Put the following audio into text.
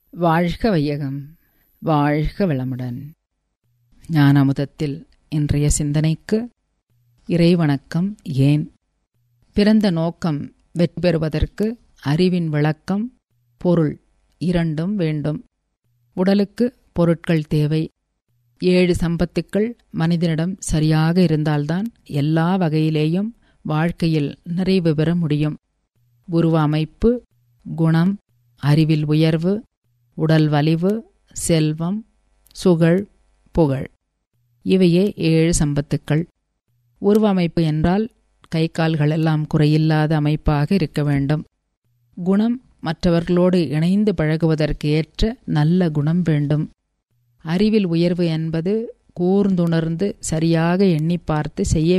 வாழ்க வையகம் வாழ்க வளமுடன் ஞானாமுதத்தில் இன்றைய சிந்தனைக்கு இறைவணக்கம் ஏன் பிறந்த நோக்கம் வெற்றி பெறுவதற்கு அறிவின் விளக்கம் பொருள் இரண்டும் வேண்டும் உடலுக்கு பொருட்கள் தேவை ஏழு சம்பத்துக்கள் மனிதனிடம் சரியாக இருந்தால்தான் எல்லா வகையிலேயும் வாழ்க்கையில் நிறைவு பெற முடியும் உருவ அமைப்பு குணம் அறிவில் உயர்வு உடல் வலிவு செல்வம் சுகழ் புகழ் இவையே ஏழு சம்பத்துக்கள் உருவ அமைப்பு என்றால் கை கால்கள் எல்லாம் குறையில்லாத அமைப்பாக இருக்க வேண்டும் குணம் மற்றவர்களோடு இணைந்து பழகுவதற்கு ஏற்ற நல்ல குணம் வேண்டும் அறிவில் உயர்வு என்பது கூர்ந்துணர்ந்து சரியாக எண்ணி பார்த்து செய்ய